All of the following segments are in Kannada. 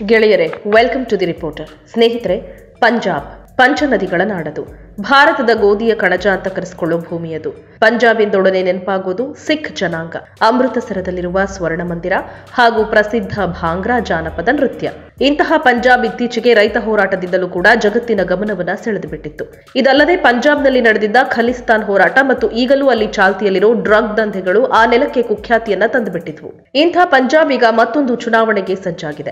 ಗೆಳೆಯರೇ ವೆಲ್ಕಮ್ ಟು ದಿ ರಿಪೋರ್ಟರ್ ಸ್ನೇಹಿತರೆ ಪಂಜಾಬ್ ಪಂಚನದಿಗಳ ನಾಡದು ಭಾರತದ ಗೋಧಿಯ ಕಣಜ ಅಂತ ಕರೆಸಿಕೊಳ್ಳೋ ಭೂಮಿಯದು ಪಂಜಾಬ್ ಎಂದೊಡನೆ ನೆನಪಾಗೋದು ಸಿಖ್ ಜನಾಂಗ ಅಮೃತಸರದಲ್ಲಿರುವ ಸ್ವರ್ಣ ಮಂದಿರ ಹಾಗೂ ಪ್ರಸಿದ್ಧ ಭಾಂಗ್ರಾ ಜಾನಪದ ನೃತ್ಯ ಇಂತಹ ಪಂಜಾಬ್ ಇತ್ತೀಚೆಗೆ ರೈತ ಹೋರಾಟದಿಂದಲೂ ಕೂಡ ಜಗತ್ತಿನ ಗಮನವನ್ನ ಸೆಳೆದುಬಿಟ್ಟಿತ್ತು ಇದಲ್ಲದೆ ಪಂಜಾಬ್ನಲ್ಲಿ ನಡೆದಿದ್ದ ಖಲಿಸ್ತಾನ್ ಹೋರಾಟ ಮತ್ತು ಈಗಲೂ ಅಲ್ಲಿ ಚಾಲ್ತಿಯಲ್ಲಿರೋ ಡ್ರಗ್ ದಂಧೆಗಳು ಆ ನೆಲಕ್ಕೆ ಕುಖ್ಯಾತಿಯನ್ನ ತಂದುಬಿಟ್ಟಿದ್ವು ಇಂಥ ಪಂಜಾಬ್ ಈಗ ಮತ್ತೊಂದು ಚುನಾವಣೆಗೆ ಸಜ್ಜಾಗಿದೆ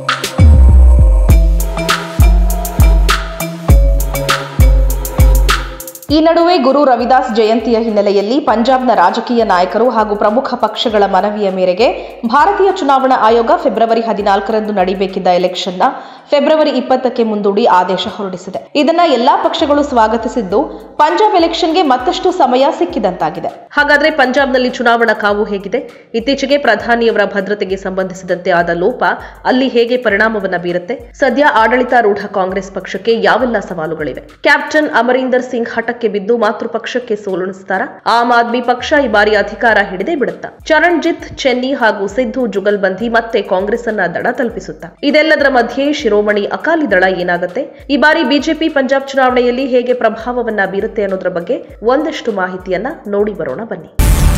ಈ ನಡುವೆ ಗುರು ರವಿದಾಸ್ ಜಯಂತಿಯ ಹಿನ್ನೆಲೆಯಲ್ಲಿ ಪಂಜಾಬ್ನ ರಾಜಕೀಯ ನಾಯಕರು ಹಾಗೂ ಪ್ರಮುಖ ಪಕ್ಷಗಳ ಮನವಿಯ ಮೇರೆಗೆ ಭಾರತೀಯ ಚುನಾವಣಾ ಆಯೋಗ ಫೆಬ್ರವರಿ ಹದಿನಾಲ್ಕರಂದು ನಡೆಯಬೇಕಿದ್ದ ಎಲೆಕ್ಷನ್ನ ಫೆಬ್ರವರಿ ಇಪ್ಪತ್ತಕ್ಕೆ ಮುಂದೂಡಿ ಆದೇಶ ಹೊರಡಿಸಿದೆ ಇದನ್ನ ಎಲ್ಲಾ ಪಕ್ಷಗಳು ಸ್ವಾಗತಿಸಿದ್ದು ಪಂಜಾಬ್ ಎಲೆಕ್ಷನ್ಗೆ ಮತ್ತಷ್ಟು ಸಮಯ ಸಿಕ್ಕಿದಂತಾಗಿದೆ ಹಾಗಾದ್ರೆ ಪಂಜಾಬ್ನಲ್ಲಿ ಚುನಾವಣಾ ಕಾವು ಹೇಗಿದೆ ಇತ್ತೀಚೆಗೆ ಪ್ರಧಾನಿಯವರ ಭದ್ರತೆಗೆ ಸಂಬಂಧಿಸಿದಂತೆ ಆದ ಲೋಪ ಅಲ್ಲಿ ಹೇಗೆ ಪರಿಣಾಮವನ್ನ ಬೀರುತ್ತೆ ಸದ್ಯ ಆಡಳಿತಾರೂಢ ಕಾಂಗ್ರೆಸ್ ಪಕ್ಷಕ್ಕೆ ಯಾವೆಲ್ಲ ಸವಾಲುಗಳಿವೆ ಕ್ಯಾಪ್ಟನ್ ಅಮರೀಂದರ್ ಸಿಂಗ್ ಹಠಕ್ಕೆ ಬಿದ್ದು ಮಾತೃಪಕ್ಷಕ್ಕೆ ಸೋಲುಣಿಸ್ತಾರ ಆಮ್ ಆದ್ಮಿ ಪಕ್ಷ ಈ ಬಾರಿ ಅಧಿಕಾರ ಹಿಡಿದೇ ಬಿಡುತ್ತಾ ಚರಣ್ಜಿತ್ ಚೆನ್ನಿ ಹಾಗೂ ಸಿದ್ದು ಜುಗಲ್ಬಂದಿ ಮತ್ತೆ ಕಾಂಗ್ರೆಸ್ ಅನ್ನ ದಡ ತಲುಪಿಸುತ್ತಾ ಇದೆಲ್ಲದರ ಮಧ್ಯೆ ಶಿರೋಮಣಿ ಅಕಾಲಿ ದಳ ಏನಾಗುತ್ತೆ ಈ ಬಾರಿ ಬಿಜೆಪಿ ಪಂಜಾಬ್ ಚುನಾವಣೆಯಲ್ಲಿ ಹೇಗೆ ಪ್ರಭಾವವನ್ನ ಬೀರುತ್ತೆ ಅನ್ನೋದ್ರ ಬಗ್ಗೆ ಒಂದಷ್ಟು ಮಾಹಿತಿಯನ್ನ ನೋಡಿ ಬರೋಣ ಬನ್ನಿ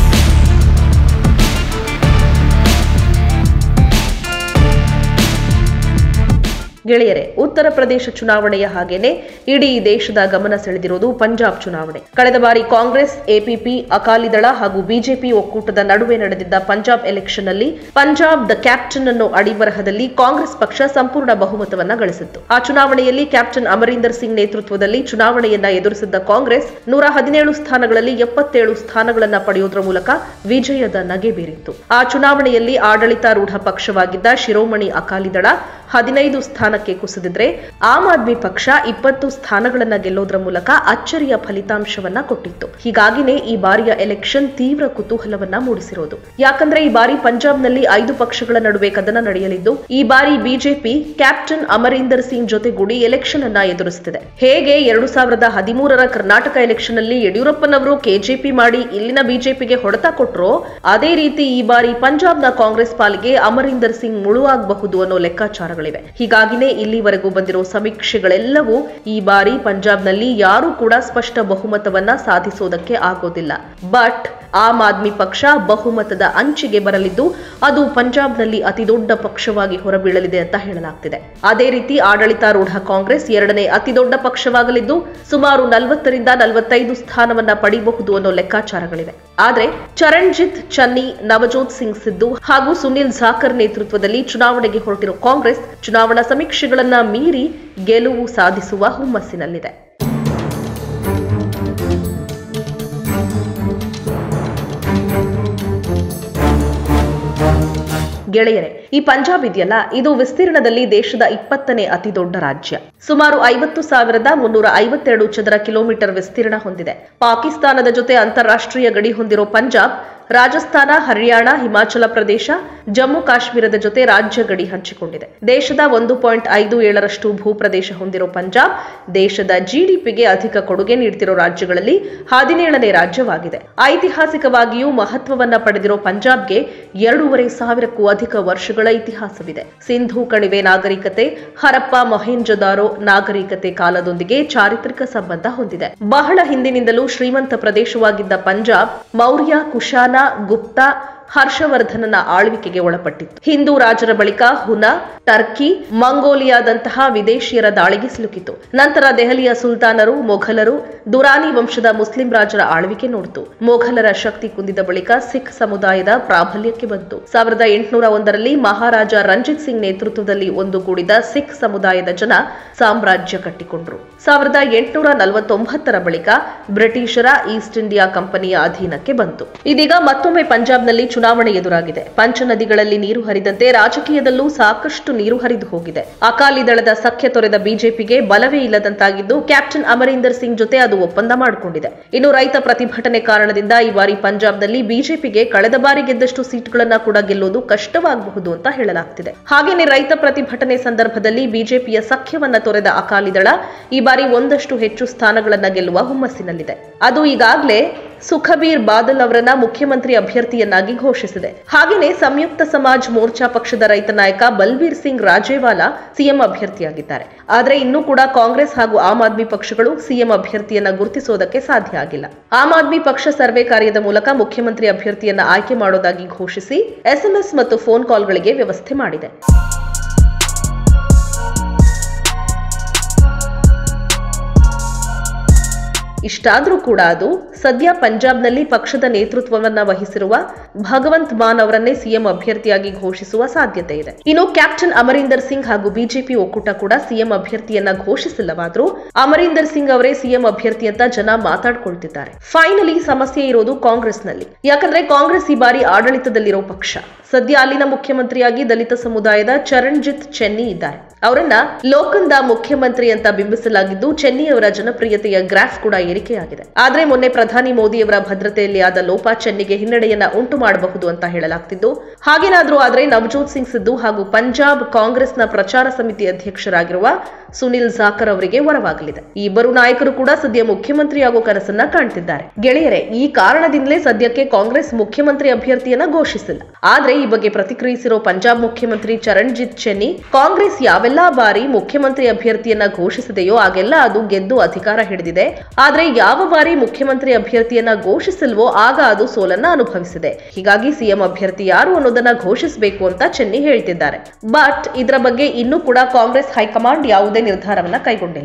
ಗೆಳೆಯರೆ ಉತ್ತರ ಪ್ರದೇಶ ಚುನಾವಣೆಯ ಹಾಗೇನೆ ಇಡೀ ದೇಶದ ಗಮನ ಸೆಳೆದಿರುವುದು ಪಂಜಾಬ್ ಚುನಾವಣೆ ಕಳೆದ ಬಾರಿ ಕಾಂಗ್ರೆಸ್ ಎಪಿಪಿ ಅಕಾಲಿ ದಳ ಹಾಗೂ ಬಿಜೆಪಿ ಒಕ್ಕೂಟದ ನಡುವೆ ನಡೆದಿದ್ದ ಪಂಜಾಬ್ ಎಲೆಕ್ಷನ್ ನಲ್ಲಿ ಪಂಜಾಬ್ ದ ಕ್ಯಾಪ್ಟನ್ ಅನ್ನೋ ಅಡಿಬರಹದಲ್ಲಿ ಕಾಂಗ್ರೆಸ್ ಪಕ್ಷ ಸಂಪೂರ್ಣ ಬಹುಮತವನ್ನ ಗಳಿಸಿತ್ತು ಆ ಚುನಾವಣೆಯಲ್ಲಿ ಕ್ಯಾಪ್ಟನ್ ಅಮರೀಂದರ್ ಸಿಂಗ್ ನೇತೃತ್ವದಲ್ಲಿ ಚುನಾವಣೆಯನ್ನ ಎದುರಿಸಿದ್ದ ಕಾಂಗ್ರೆಸ್ ನೂರ ಹದಿನೇಳು ಸ್ಥಾನಗಳಲ್ಲಿ ಎಪ್ಪತ್ತೇಳು ಸ್ಥಾನಗಳನ್ನ ಪಡೆಯುವುದರ ಮೂಲಕ ವಿಜಯದ ನಗೆ ಬೀರಿತ್ತು ಆ ಚುನಾವಣೆಯಲ್ಲಿ ಆಡಳಿತಾರೂಢ ಪಕ್ಷವಾಗಿದ್ದ ಶಿರೋಮಣಿ ಅಕಾಲಿ ದಳ ಹದಿನೈದು ಸ್ಥಾನಕ್ಕೆ ಕುಸಿದಿದ್ರೆ ಆಮ್ ಆದ್ಮಿ ಪಕ್ಷ ಇಪ್ಪತ್ತು ಸ್ಥಾನಗಳನ್ನ ಗೆಲ್ಲೋದ್ರ ಮೂಲಕ ಅಚ್ಚರಿಯ ಫಲಿತಾಂಶವನ್ನ ಕೊಟ್ಟಿತ್ತು ಹೀಗಾಗಿನೇ ಈ ಬಾರಿಯ ಎಲೆಕ್ಷನ್ ತೀವ್ರ ಕುತೂಹಲವನ್ನ ಮೂಡಿಸಿರೋದು ಯಾಕಂದ್ರೆ ಈ ಬಾರಿ ಪಂಜಾಬ್ನಲ್ಲಿ ಐದು ಪಕ್ಷಗಳ ನಡುವೆ ಕದನ ನಡೆಯಲಿದ್ದು ಈ ಬಾರಿ ಬಿಜೆಪಿ ಕ್ಯಾಪ್ಟನ್ ಅಮರೀಂದರ್ ಸಿಂಗ್ ಜೊತೆಗೂಡಿ ಎಲೆಕ್ಷನ್ ಅನ್ನ ಎದುರಿಸುತ್ತಿದೆ ಹೇಗೆ ಎರಡು ಸಾವಿರದ ಹದಿಮೂರರ ಕರ್ನಾಟಕ ಎಲೆಕ್ಷನ್ ಅಲ್ಲಿ ಯಡಿಯೂರಪ್ಪನವರು ಕೆಜೆಪಿ ಮಾಡಿ ಇಲ್ಲಿನ ಬಿಜೆಪಿಗೆ ಹೊಡೆತ ಕೊಟ್ರೋ ಅದೇ ರೀತಿ ಈ ಬಾರಿ ಪಂಜಾಬ್ನ ಕಾಂಗ್ರೆಸ್ ಪಾಲಿಗೆ ಅಮರೀಂದರ್ ಸಿಂಗ್ ಮುಳುವಾಗಬಹುದು ಅನ್ನೋ ಲೆಕ್ಕಾಚಾರಗಳಿವೆ ಹೀಗಾಗಿನೇ ಇಲ್ಲಿವರೆಗೂ ಬಂದಿರೋ ಸಮೀಕ್ಷೆಗಳೆಲ್ಲವೂ ಈ ಬಾರಿ ಪಂಜಾಬ್ನಲ್ಲಿ ಯಾರೂ ಕೂಡ ಸ್ಪಷ್ಟ ಬಹುಮತವನ್ನ ಸಾಧಿಸೋದಕ್ಕೆ ಆಗೋದಿಲ್ಲ ಬಟ್ ಆಮ್ ಆದ್ಮಿ ಪಕ್ಷ ಬಹುಮತದ ಅಂಚಿಗೆ ಬರಲಿದ್ದು ಅದು ಪಂಜಾಬ್ನಲ್ಲಿ ಅತಿದೊಡ್ಡ ಪಕ್ಷವಾಗಿ ಹೊರಬೀಳಲಿದೆ ಅಂತ ಹೇಳಲಾಗ್ತಿದೆ ಅದೇ ರೀತಿ ಆಡಳಿತಾರೂಢ ಕಾಂಗ್ರೆಸ್ ಎರಡನೇ ಅತಿದೊಡ್ಡ ಪಕ್ಷವಾಗಲಿದ್ದು ಸುಮಾರು ನಲವತ್ತರಿಂದ ನಲವತ್ತೈದು ಸ್ಥಾನವನ್ನ ಪಡೆಯಬಹುದು ಅನ್ನೋ ಲೆಕ್ಕಾಚಾರಗಳಿವೆ ಆದ್ರೆ ಚರಣ್ಜಿತ್ ಚನ್ನಿ ನವಜೋತ್ ಸಿಂಗ್ ಸಿದ್ದು ಹಾಗೂ ಸುನಿಲ್ ಜಾಕರ್ ನೇತೃತ್ವದಲ್ಲಿ ಚುನಾವಣೆಗೆ ಹೊರಟಿರೋ ಕಾಂಗ್ರೆಸ್ ಚುನಾವಣಾ ಸಮೀಕ್ಷೆಗಳನ್ನ ಮೀರಿ ಗೆಲುವು ಸಾಧಿಸುವ ಹುಮ್ಮಸ್ಸಿನಲ್ಲಿದೆ ಗೆಳೆಯರೆ ಈ ಪಂಜಾಬ್ ಇದೆಯಲ್ಲ ಇದು ವಿಸ್ತೀರ್ಣದಲ್ಲಿ ದೇಶದ ಇಪ್ಪತ್ತನೇ ಅತಿ ದೊಡ್ಡ ರಾಜ್ಯ ಸುಮಾರು ಐವತ್ತು ಸಾವಿರದ ಮುನ್ನೂರ ಐವತ್ತೆರಡು ಚದರ ಕಿಲೋಮೀಟರ್ ವಿಸ್ತೀರ್ಣ ಹೊಂದಿದೆ ಪಾಕಿಸ್ತಾನದ ಜೊತೆ ಅಂತಾರಾಷ್ಟ್ರೀಯ ಗಡಿ ಹೊಂದಿರೋ ಪಂಜಾಬ್ ರಾಜಸ್ಥಾನ ಹರಿಯಾಣ ಹಿಮಾಚಲ ಪ್ರದೇಶ ಜಮ್ಮು ಕಾಶ್ಮೀರದ ಜೊತೆ ರಾಜ್ಯ ಗಡಿ ಹಂಚಿಕೊಂಡಿದೆ ದೇಶದ ಒಂದು ಪಾಯಿಂಟ್ ಐದು ಏಳರಷ್ಟು ಭೂಪ್ರದೇಶ ಹೊಂದಿರೋ ಪಂಜಾಬ್ ದೇಶದ ಜಿಡಿಪಿಗೆ ಅಧಿಕ ಕೊಡುಗೆ ನೀಡುತ್ತಿರೋ ರಾಜ್ಯಗಳಲ್ಲಿ ಹದಿನೇಳನೇ ರಾಜ್ಯವಾಗಿದೆ ಐತಿಹಾಸಿಕವಾಗಿಯೂ ಮಹತ್ವವನ್ನ ಪಡೆದಿರೋ ಪಂಜಾಬ್ಗೆ ಎರಡೂವರೆ ಸಾವಿರಕ್ಕೂ ಅಧಿಕ ವರ್ಷಗಳ ಇತಿಹಾಸವಿದೆ ಸಿಂಧೂ ಕಣಿವೆ ನಾಗರಿಕತೆ ಹರಪ್ಪ ಮೊಹೆಂಜೊದಾರೋ ನಾಗರಿಕತೆ ಕಾಲದೊಂದಿಗೆ ಚಾರಿತ್ರಿಕ ಸಂಬಂಧ ಹೊಂದಿದೆ ಬಹಳ ಹಿಂದಿನಿಂದಲೂ ಶ್ರೀಮಂತ ಪ್ರದೇಶವಾಗಿದ್ದ ಪಂಜಾಬ್ ಮೌರ್ಯ ಕುಶಾನ ಗುಪ್ತಾ ಹರ್ಷವರ್ಧನನ ಆಳ್ವಿಕೆಗೆ ಒಳಪಟ್ಟಿತ್ತು ಹಿಂದೂ ರಾಜರ ಬಳಿಕ ಹುನ ಟರ್ಕಿ ಮಂಗೋಲಿಯಾದಂತಹ ವಿದೇಶಿಯರ ದಾಳಿಗೆ ಸಿಲುಕಿತು ನಂತರ ದೆಹಲಿಯ ಸುಲ್ತಾನರು ಮೊಘಲರು ದುರಾನಿ ವಂಶದ ಮುಸ್ಲಿಂ ರಾಜರ ಆಳ್ವಿಕೆ ನೋಡಿತು ಮೊಘಲರ ಶಕ್ತಿ ಕುಂದಿದ ಬಳಿಕ ಸಿಖ್ ಸಮುದಾಯದ ಪ್ರಾಬಲ್ಯಕ್ಕೆ ಬಂತು ಸಾವಿರದ ಎಂಟುನೂರ ಒಂದರಲ್ಲಿ ಮಹಾರಾಜ ರಂಜಿತ್ ಸಿಂಗ್ ನೇತೃತ್ವದಲ್ಲಿ ಒಂದುಗೂಡಿದ ಸಿಖ್ ಸಮುದಾಯದ ಜನ ಸಾಮ್ರಾಜ್ಯ ಕಟ್ಟಿಕೊಂಡ್ರು ಸಾವಿರದ ಎಂಟುನೂರ ನಲವತ್ತೊಂಬತ್ತರ ಬಳಿಕ ಬ್ರಿಟಿಷರ ಈಸ್ಟ್ ಇಂಡಿಯಾ ಕಂಪನಿಯ ಅಧೀನಕ್ಕೆ ಬಂತು ಇದೀಗ ಮತ್ತೊಮ್ಮೆ ಪಂಜಾಬ್ನಲ್ಲಿ ಚುನಾವಣೆ ಎದುರಾಗಿದೆ ಪಂಚನದಿಗಳಲ್ಲಿ ನೀರು ಹರಿದಂತೆ ರಾಜಕೀಯದಲ್ಲೂ ಸಾಕಷ್ಟು ನೀರು ಹರಿದು ಹೋಗಿದೆ ಅಕಾಲಿ ದಳದ ಸಖ್ಯ ತೊರೆದ ಬಿಜೆಪಿಗೆ ಬಲವೇ ಇಲ್ಲದಂತಾಗಿದ್ದು ಕ್ಯಾಪ್ಟನ್ ಅಮರೀಂದರ್ ಸಿಂಗ್ ಜೊತೆ ಅದು ಒಪ್ಪಂದ ಮಾಡಿಕೊಂಡಿದೆ ಇನ್ನು ರೈತ ಪ್ರತಿಭಟನೆ ಕಾರಣದಿಂದ ಈ ಬಾರಿ ಪಂಜಾಬ್ನಲ್ಲಿ ಬಿಜೆಪಿಗೆ ಕಳೆದ ಬಾರಿ ಗೆದ್ದಷ್ಟು ಸೀಟ್ಗಳನ್ನ ಕೂಡ ಗೆಲ್ಲೋದು ಕಷ್ಟವಾಗಬಹುದು ಅಂತ ಹೇಳಲಾಗ್ತಿದೆ ಹಾಗೇನೆ ರೈತ ಪ್ರತಿಭಟನೆ ಸಂದರ್ಭದಲ್ಲಿ ಬಿಜೆಪಿಯ ಸಖ್ಯವನ್ನ ತೊರೆದ ಅಕಾಲಿ ದಳ ಈ ಬಾರಿ ಒಂದಷ್ಟು ಹೆಚ್ಚು ಸ್ಥಾನಗಳನ್ನ ಗೆಲ್ಲುವ ಹುಮ್ಮಸ್ಸಿನಲ್ಲಿದೆ ಅದು ಈಗಾಗಲೇ ಸುಖಬೀರ್ ಬಾದಲ್ ಅವರನ್ನ ಮುಖ್ಯಮಂತ್ರಿ ಅಭ್ಯರ್ಥಿಯನ್ನಾಗಿ ಘೋಷಿಸಿದೆ ಹಾಗೆಯೇ ಸಂಯುಕ್ತ ಸಮಾಜ್ ಮೋರ್ಚಾ ಪಕ್ಷದ ರೈತ ನಾಯಕ ಬಲ್ಬೀರ್ ಸಿಂಗ್ ರಾಜೇವಾಲಾ ಸಿಎಂ ಅಭ್ಯರ್ಥಿಯಾಗಿದ್ದಾರೆ ಆದರೆ ಇನ್ನೂ ಕೂಡ ಕಾಂಗ್ರೆಸ್ ಹಾಗೂ ಆಮ್ ಆದ್ಮಿ ಪಕ್ಷಗಳು ಸಿಎಂ ಅಭ್ಯರ್ಥಿಯನ್ನ ಗುರುತಿಸೋದಕ್ಕೆ ಸಾಧ್ಯ ಆಗಿಲ್ಲ ಆಮ್ ಆದ್ಮಿ ಪಕ್ಷ ಸರ್ವೆ ಕಾರ್ಯದ ಮೂಲಕ ಮುಖ್ಯಮಂತ್ರಿ ಅಭ್ಯರ್ಥಿಯನ್ನ ಆಯ್ಕೆ ಮಾಡೋದಾಗಿ ಘೋಷಿಸಿ ಎಸ್ಎಂಎಸ್ ಮತ್ತು ಫೋನ್ ಕಾಲ್ಗಳಿಗೆ ವ್ಯವಸ್ಥೆ ಮಾಡಿದೆ ಇಷ್ಟಾದ್ರೂ ಕೂಡ ಅದು ಸದ್ಯ ಪಂಜಾಬ್ನಲ್ಲಿ ಪಕ್ಷದ ನೇತೃತ್ವವನ್ನ ವಹಿಸಿರುವ ಭಗವಂತ್ ಮಾನ್ ಅವರನ್ನೇ ಸಿಎಂ ಅಭ್ಯರ್ಥಿಯಾಗಿ ಘೋಷಿಸುವ ಸಾಧ್ಯತೆ ಇದೆ ಇನ್ನು ಕ್ಯಾಪ್ಟನ್ ಅಮರೀಂದರ್ ಸಿಂಗ್ ಹಾಗೂ ಬಿಜೆಪಿ ಒಕ್ಕೂಟ ಕೂಡ ಸಿಎಂ ಅಭ್ಯರ್ಥಿಯನ್ನ ಘೋಷಿಸಿಲ್ಲವಾದ್ರೂ ಅಮರೀಂದರ್ ಸಿಂಗ್ ಅವರೇ ಸಿಎಂ ಅಭ್ಯರ್ಥಿ ಅಂತ ಜನ ಮಾತಾಡ್ಕೊಳ್ತಿದ್ದಾರೆ ಫೈನಲಿ ಸಮಸ್ಯೆ ಇರೋದು ಕಾಂಗ್ರೆಸ್ನಲ್ಲಿ ಯಾಕಂದ್ರೆ ಕಾಂಗ್ರೆಸ್ ಈ ಬಾರಿ ಆಡಳಿತದಲ್ಲಿರೋ ಪಕ್ಷ ಸದ್ಯ ಅಲ್ಲಿನ ಮುಖ್ಯಮಂತ್ರಿಯಾಗಿ ದಲಿತ ಸಮುದಾಯದ ಚರಣ್ಜಿತ್ ಚೆನ್ನಿ ಇದ್ದಾರೆ ಅವರನ್ನ ಲೋಕಂದ ಮುಖ್ಯಮಂತ್ರಿ ಅಂತ ಬಿಂಬಿಸಲಾಗಿದ್ದು ಚೆನ್ನಿ ಅವರ ಜನಪ್ರಿಯತೆಯ ಗ್ರಾಫ್ ಕೂಡ ಏರಿಕೆಯಾಗಿದೆ ಆದ್ರೆ ಮೊನ್ನೆ ಪ್ರಧಾನಿ ಮೋದಿಯವರ ಭದ್ರತೆಯಲ್ಲಿ ಆದ ಲೋಪ ಚೆನ್ನಿಗೆ ಹಿನ್ನಡೆಯನ್ನ ಉಂಟು ಮಾಡಬಹುದು ಅಂತ ಹೇಳಲಾಗ್ತಿದ್ದು ಹಾಗೇನಾದ್ರೂ ಆದ್ರೆ ನವಜೋತ್ ಸಿಂಗ್ ಸಿದ್ದು ಹಾಗೂ ಪಂಜಾಬ್ ಕಾಂಗ್ರೆಸ್ನ ಪ್ರಚಾರ ಸಮಿತಿ ಅಧ್ಯಕ್ಷರಾಗಿರುವ ಸುನಿಲ್ ಜಾಕರ್ ಅವರಿಗೆ ವರವಾಗಲಿದೆ ಈ ಇಬ್ಬರು ನಾಯಕರು ಕೂಡ ಸದ್ಯ ಮುಖ್ಯಮಂತ್ರಿಯಾಗೋ ಕನಸನ್ನ ಕಾಣ್ತಿದ್ದಾರೆ ಗೆಳೆಯರೆ ಈ ಕಾರಣದಿಂದಲೇ ಸದ್ಯಕ್ಕೆ ಕಾಂಗ್ರೆಸ್ ಮುಖ್ಯಮಂತ್ರಿ ಅಭ್ಯರ್ಥಿಯನ್ನ ಘೋಷಿಸಿಲ್ಲ ಆದ್ರೆ ಈ ಬಗ್ಗೆ ಪ್ರತಿಕ್ರಿಯಿಸಿರೋ ಪಂಜಾಬ್ ಮುಖ್ಯಮಂತ್ರಿ ಚರಣ್ಜಿತ್ ಚೆನ್ನಿ ಕಾಂಗ್ರೆಸ್ ಯಾವೆಲ್ಲಾ ಬಾರಿ ಮುಖ್ಯಮಂತ್ರಿ ಅಭ್ಯರ್ಥಿಯನ್ನ ಘೋಷಿಸಿದೆಯೋ ಆಗೆಲ್ಲ ಅದು ಗೆದ್ದು ಅಧಿಕಾರ ಹಿಡಿದಿದೆ ಆದ್ರೆ ಯಾವ ಬಾರಿ ಮುಖ್ಯಮಂತ್ರಿ ಅಭ್ಯರ್ಥಿಯನ್ನ ಘೋಷಿಸಿಲ್ವೋ ಆಗ ಅದು ಸೋಲನ್ನ ಅನುಭವಿಸಿದೆ ಹೀಗಾಗಿ ಸಿಎಂ ಅಭ್ಯರ್ಥಿ ಯಾರು ಅನ್ನೋದನ್ನ ಘೋಷಿಸಬೇಕು ಅಂತ ಚೆನ್ನಿ ಹೇಳ್ತಿದ್ದಾರೆ ಬಟ್ ಇದರ ಬಗ್ಗೆ ಇನ್ನೂ ಕೂಡ ಕಾಂಗ್ರೆಸ್ ಹೈಕಮಾಂಡ್ ಯಾವುದೇ ನಿರ್ಧಾರವನ್ನ ಕೈಗೊಂಡಿಲ್ಲ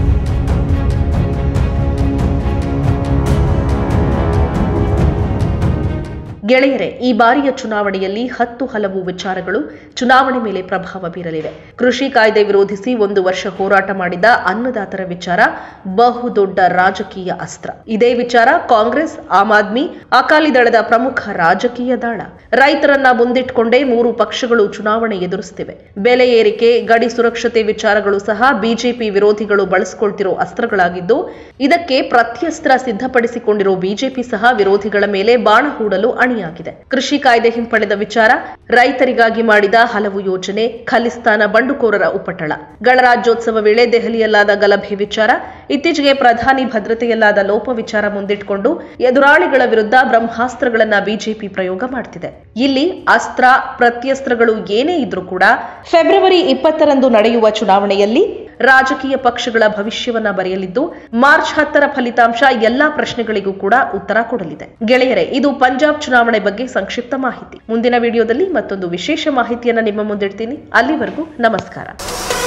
ಗೆಳೆಯರೆ ಈ ಬಾರಿಯ ಚುನಾವಣೆಯಲ್ಲಿ ಹತ್ತು ಹಲವು ವಿಚಾರಗಳು ಚುನಾವಣೆ ಮೇಲೆ ಪ್ರಭಾವ ಬೀರಲಿವೆ ಕೃಷಿ ಕಾಯ್ದೆ ವಿರೋಧಿಸಿ ಒಂದು ವರ್ಷ ಹೋರಾಟ ಮಾಡಿದ ಅನ್ನದಾತರ ವಿಚಾರ ಬಹುದೊಡ್ಡ ರಾಜಕೀಯ ಅಸ್ತ್ರ ಇದೇ ವಿಚಾರ ಕಾಂಗ್ರೆಸ್ ಆಮ್ ಆದ್ಮಿ ಅಕಾಲಿ ದಳದ ಪ್ರಮುಖ ರಾಜಕೀಯ ದಾಳ ರೈತರನ್ನ ಮುಂದಿಟ್ಕೊಂಡೇ ಮೂರು ಪಕ್ಷಗಳು ಚುನಾವಣೆ ಎದುರಿಸುತ್ತಿವೆ ಬೆಲೆ ಏರಿಕೆ ಗಡಿ ಸುರಕ್ಷತೆ ವಿಚಾರಗಳು ಸಹ ಬಿಜೆಪಿ ವಿರೋಧಿಗಳು ಬಳಸಿಕೊಳ್ತಿರೋ ಅಸ್ತ್ರಗಳಾಗಿದ್ದು ಇದಕ್ಕೆ ಪ್ರತ್ಯಸ್ತ್ರ ಸಿದ್ಧಪಡಿಸಿಕೊಂಡಿರೋ ಬಿಜೆಪಿ ಸಹ ವಿರೋಧಿಗಳ ಮೇಲೆ ಬಾಣ ಹೂಡಲು ಅಣಿಯಾಗಿದೆ ಕೃಷಿ ಕಾಯ್ದೆ ಹಿಂಪಡೆದ ವಿಚಾರ ರೈತರಿಗಾಗಿ ಮಾಡಿದ ಹಲವು ಯೋಜನೆ ಖಲಿಸ್ತಾನ ಬಂಡುಕೋರರ ಉಪಟಳ ಗಣರಾಜ್ಯೋತ್ಸವ ವೇಳೆ ದೆಹಲಿಯಲ್ಲಾದ ಗಲಭೆ ವಿಚಾರ ಇತ್ತೀಚೆಗೆ ಪ್ರಧಾನಿ ಭದ್ರತೆಯಲ್ಲಾದ ಲೋಪ ವಿಚಾರ ಮುಂದಿಟ್ಟುಕೊಂಡು ಎದುರಾಳಿಗಳ ವಿರುದ್ಧ ಬ್ರಹ್ಮಾಸ್ತ್ರಗಳನ್ನ ಬಿಜೆಪಿ ಪ್ರಯೋಗ ಮಾಡ್ತಿದೆ ಇಲ್ಲಿ ಅಸ್ತ್ರ ಪ್ರತ್ಯಸ್ತ್ರಗಳು ಏನೇ ಇದ್ರೂ ಕೂಡ ಫೆಬ್ರವರಿ ಇಪ್ಪತ್ತರಂದು ನಡೆಯುವ ಚುನಾವಣೆಯಲ್ಲಿ ರಾಜಕೀಯ ಪಕ್ಷಗಳ ಭವಿಷ್ಯವನ್ನ ಬರೆಯಲಿದ್ದು ಮಾರ್ಚ್ ಹತ್ತರ ಫಲಿತಾಂಶ ಎಲ್ಲಾ ಪ್ರಶ್ನೆಗಳಿಗೂ ಕೂಡ ಉತ್ತರ ಕೊಡಲಿದೆ ಗೆಳೆಯರೆ ಇದು ಪಂಜಾಬ್ ಚುನಾವಣೆ ಬಗ್ಗೆ ಸಂಕ್ಷಿಪ್ತ ಮಾಹಿತಿ ಮುಂದಿನ ವಿಡಿಯೋದಲ್ಲಿ ಮತ್ತೊಂದು ವಿಶೇಷ ಮಾಹಿತಿಯನ್ನ ನಿಮ್ಮ ಮುಂದಿಡ್ತೀನಿ ಅಲ್ಲಿವರೆಗೂ ನಮಸ್ಕಾರ